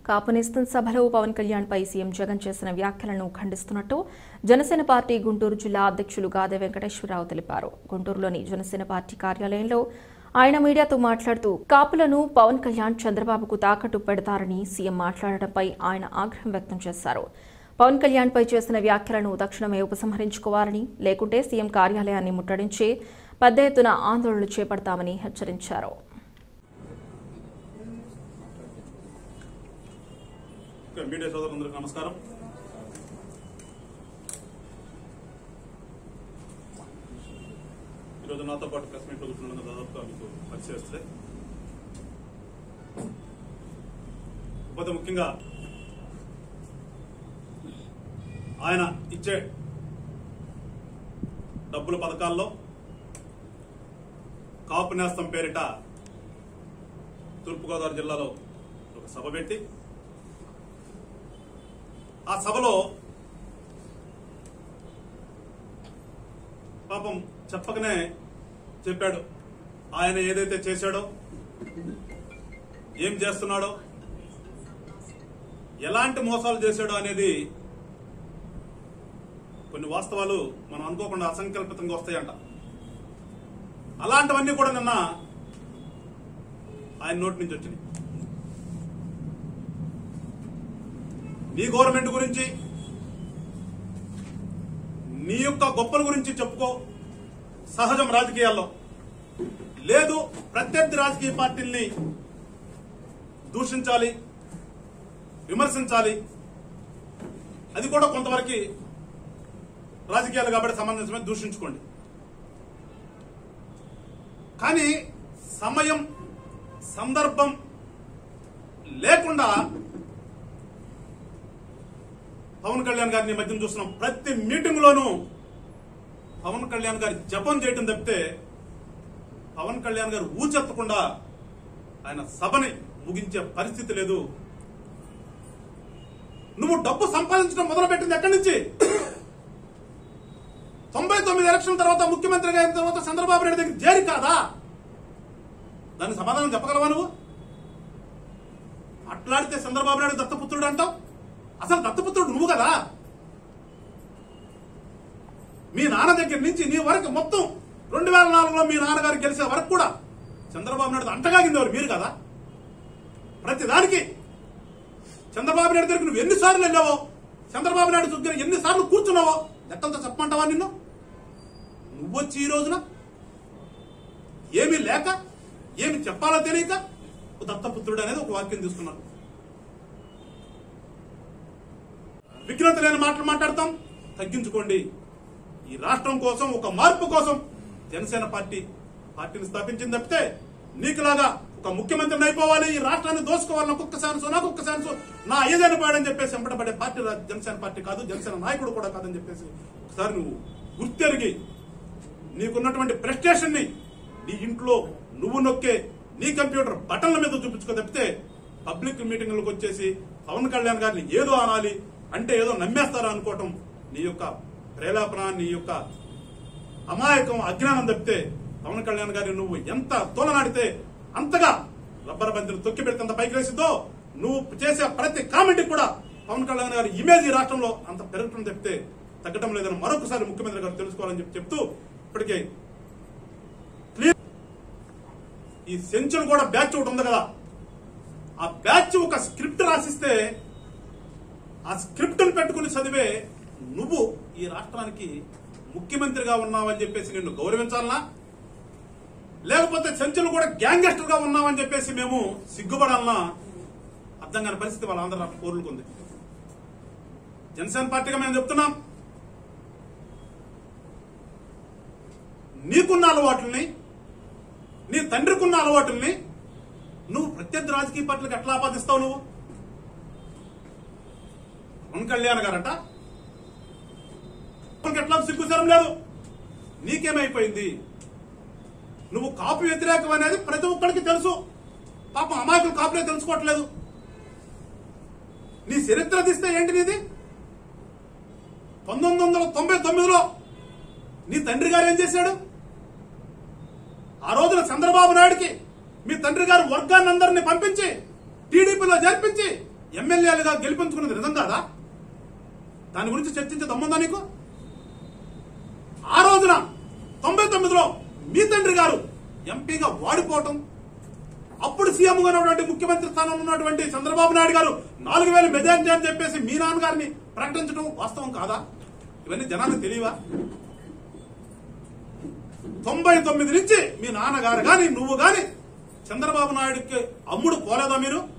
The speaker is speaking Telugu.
కాపునేస్తం సభలో పవన్ కళ్యాణ్ పై సీఎం జగన్ చేసిన వ్యాఖ్యలను ఖండిస్తున్నట్టు జనసేన పార్టీ గుంటూరు జిల్లా అధ్యక్షులు గాదే వెంకటేశ్వరరావు తెలిపారు గుంటూరులోని జనసేన పార్టీ కార్యాలయంలో ఆయన మీడియాతో మాట్లాడుతూ కాపులను పవన్ కళ్యాణ్ చంద్రబాబుకు తాకట్టు పెడతారని సీఎం మాట్లాడడంపై ఆయన ఆగ్రహం వ్యక్తం చేశారు పవన్ కళ్యాణ్ పై చేసిన వ్యాఖ్యలను తక్షణమే ఉపసంహరించుకోవాలని లేకుంటే సీఎం కార్యాలయాన్ని ముట్టడించి పెద్ద ఎత్తున ఆందోళనలు చేపడతామని హెచ్చరించారు ఓకే, మీడియా సోదరులందరికీ నమస్కారం ఈరోజు నాతో పాటు ప్రెస్ మీట్లో కూర్చున్న దాదాపుగా మీకు పరిచయిస్తే కాకపోతే ముఖ్యంగా ఆయన ఇచ్చే డబ్బుల పథకాల్లో కాపు నేస్తం పేరిట తూర్పుగోదావరి జిల్లాలో ఒక సభ పెట్టి ఆ సభలో పాపం చెప్పకనే చెప్పాడు ఆయన ఏదైతే చేశాడో ఏం చేస్తున్నాడో ఎలాంటి మోసాలు చేశాడో అనేది కొన్ని వాస్తవాలు మనం అనుకోకుండా అసంకల్పితంగా వస్తాయంట అలాంటివన్నీ కూడా నిన్న ఆయన నోటి నుంచి వచ్చినాయి నీ గవర్నమెంట్ గురించి నీ యొక్క గొప్పల గురించి చెప్పుకో సహజం రాజకీయాల్లో లేదు ప్రత్యర్థి రాజకీయ పార్టీల్ని దూషించాలి విమర్శించాలి అది కూడా కొంతవరకు రాజకీయాలు కాబట్టి సంబంధించమని దూషించుకోండి కానీ సమయం సందర్భం లేకుండా పవన్ కళ్యాణ్ గారిని ఈ మధ్యన చూస్తున్నాం ప్రతి మీటింగ్ లోనూ పవన్ కళ్యాణ్ గారి జపం చేయటం తప్పితే పవన్ కళ్యాణ్ గారు ఊచెత్తకుండా ఆయన సభని ముగించే పరిస్థితి లేదు నువ్వు డబ్బు సంపాదించడం మొదలుపెట్టింది ఎక్కడి నుంచి తొంభై తొమ్మిది ఎలక్షన్ తర్వాత ముఖ్యమంత్రిగా అయిన తర్వాత చంద్రబాబు నాయుడు దగ్గర చేరి కాదా దానికి సమాధానం చెప్పగలవా నువ్వు అట్లాడితే చంద్రబాబు నాయుడు దత్తపుత్రుడు అంటావు అసలు దత్తపుత్రుడు నువ్వు కదా మీ నాన్న దగ్గర నుంచి నీ వరకు మొత్తం రెండు వేల నాలుగులో మీ నాన్నగారు గెలిచే వరకు కూడా చంద్రబాబు నాయుడు అంటగాగింది ఎవరు మీరు కదా ప్రతి దానికి చంద్రబాబు నాయుడు దగ్గరికి నువ్వు ఎన్నిసార్లు వెళ్ళావో చంద్రబాబు నాయుడు దగ్గర ఎన్నిసార్లు కూర్చున్నావో లెక్కలతో చెప్పమంటావా నిన్ను నువ్వొచ్చి ఈ రోజున ఏమీ లేక ఏమి చెప్పాలో తెలియక ఓ దత్తపుత్రుడు అనేది ఒక వాక్యం తీసుకున్నాను విఘ్నత లేని మాటలు మాట్లాడతాం తగ్గించుకోండి ఈ రాష్ట్రం కోసం ఒక మార్పు కోసం జనసేన పార్టీ పార్టీని స్థాపించింది తప్పితే నీకులాగా ఒక ముఖ్యమంత్రిని అయిపోవాలి ఈ రాష్ట్రాన్ని దోసుకోవాలని ఒక్కొక్క ఛాన్స్ నాకు ఒక్క ఛాన్స్ నా ఏదైనా పాడని చెప్పేసి వెంబడబడే పార్టీ రా- జనసేన పార్టీ కాదు జనసేన నాయకుడు కూడా కాదని చెప్పేసి ఒకసారి నువ్వు గుర్తెరిగి నీకున్నటువంటి ప్రెస్టేషన్ ని నీ ఇంట్లో నువ్వు నొక్కే నీ కంప్యూటర్ బటన్ల మీద చూపించుకో తప్పితే పబ్లిక్ మీటింగ్లకు వచ్చేసి పవన్ కళ్యాణ్ గారిని ఏదో అనాలి అంటే ఏదో నమ్మేస్తారా అనుకోవటం నీ యొక్క ప్రేలాపన నీ యొక్క అమాయకం అజ్ఞానం తప్పితే పవన్ కళ్యాణ్ గారిని నువ్వు ఎంత తోలనాడితే అంతగా రబ్బర్ బంతిని తొక్కి పెడితే అంత పైకి వేసిందో నువ్వు చేసే ప్రతి కామెంట్ కూడా పవన్ కళ్యాణ్ గారి ఇమేజ్ ఈ రాష్ట్రంలో అంత పెరగటం తప్పితే తగ్గటం లేదని మరొకసారి ముఖ్యమంత్రి గారు తెలుసుకోవాలని చెప్పి చెప్తూ ఇప్పటికే క్లియర్ ఈ సెంచురీ కూడా బ్యాచ్ ఒకటి ఉంది కదా ఆ బ్యాచ్ ఒక స్క్రిప్ట్ రాసిస్తే ఆ స్క్రిప్ట్ పెట్టుకుని చదివే నువ్వు ఈ రాష్ట్రానికి ముఖ్యమంత్రిగా ఉన్నావని చెప్పేసి నిన్ను గౌరవించాలనా లేకపోతే చెంచులు కూడా గ్యాంగస్టర్ గా ఉన్నామని చెప్పేసి మేము సిగ్గుపడాలనా అర్థం కాని పరిస్థితి వాళ్ళ ఆంధ్ర రాష్ట్ర పౌరులకు ఉంది జనసేన పార్టీగా మేము చెప్తున్నాం నీకున్న అలవాట్లని నీ తండ్రికున్న అలవాటుల్ని నువ్వు ప్రత్యర్థి రాజకీయ పార్టీలకు ఎట్లా ఆపాదిస్తావు నువ్వు పవన్ కళ్యాణ్ గారట పవన్కి ఎట్లా సిగ్గుచరం లేదు నీకేమైపోయింది నువ్వు కాపు వ్యతిరేకం అనేది ప్రతి ఒక్కరికి తెలుసు పాపం అమాయకులు కాపులే తెలుసుకోవట్లేదు నీ చరిత్ర తీస్తే ఏంటి నీది పంతొమ్మిది వందల తొంభై తొమ్మిదిలో నీ తండ్రి గారు ఏం చేశాడు ఆ రోజున చంద్రబాబు నాయుడికి మీ తండ్రి గారు వర్గాన్ని అందరినీ పంపించి టీడీపీలో జరిపించి ఎమ్మెల్యేలుగా గెలిపించుకున్నది నిజం కాదా దాని గురించి చర్చించే దమ్ముందా నీకు ఆ రోజున తొంభై తొమ్మిదిలో మీ తండ్రి గారు ఎంపీగా వాడిపోవటం అప్పుడు సీఎం గా ఉన్నటువంటి ముఖ్యమంత్రి స్థానంలో ఉన్నటువంటి చంద్రబాబు నాయుడు గారు నాలుగు వేల మెజార్టీ అని చెప్పేసి మీ నాన్నగారిని ప్రకటించడం వాస్తవం కాదా ఇవన్నీ జనానికి తెలియవా తొంభై తొమ్మిది నుంచి మీ నాన్నగారు గాని నువ్వు గాని చంద్రబాబు నాయుడుకి అమ్ముడు పోలేదా మీరు